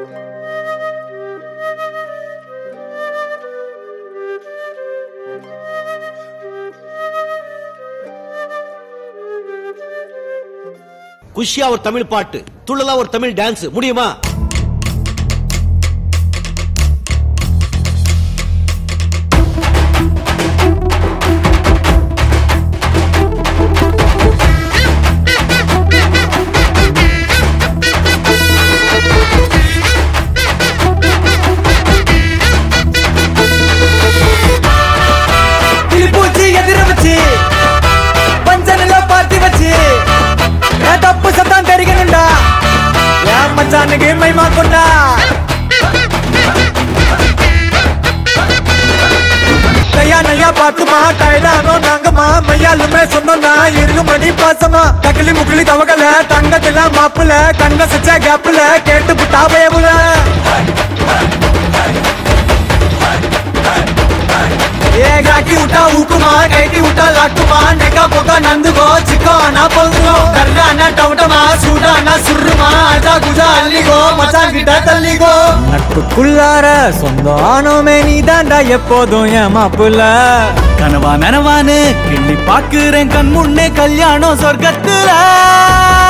குஷியா ஒரு தமிழ் பாட்டு துள்ளலா ஒரு தமிழ் டான்ஸ் முடியுமா கிளிப்பூச்சி எதிர வச்சு பஞ்சனில பாத்தி வச்சு என் தப்பு சத்தம் தெரிக்கணும்டா என் மச்சானுக்கு மைமா கொண்டா கையா நையா பாத்துமா டைலானோ நாங்கம்மா மையாலுமே சொன்னோம்னா இருக்கு மணி பாசமா தக்கிலி முக்கிலி தவகல தங்கத்துல மாப்புல கண்ண சச்ச கேப்புல கேட்டு புட்டா பயமுல ఏ గాకి ఉటా ఊకుమా కైటి ఉటా లాక్కుమా నెక్క పొగ నందుకో చిక్కో అన్న పొందుకో కర్ర అన్న టమటమా సూట అన్న సుర్రుమా అజా గుజా అల్లిగో மச்சா கிட்ட தள்ளிகோ நட்புக்குள்ளார சொந்தானோமே நீ தாண்டா எப்போதும் என் மாப்புல கனவா நனவானு கிள்ளி பாக்குறேன் கண் முன்னே கல்யாணம் சொர்க்கத்துல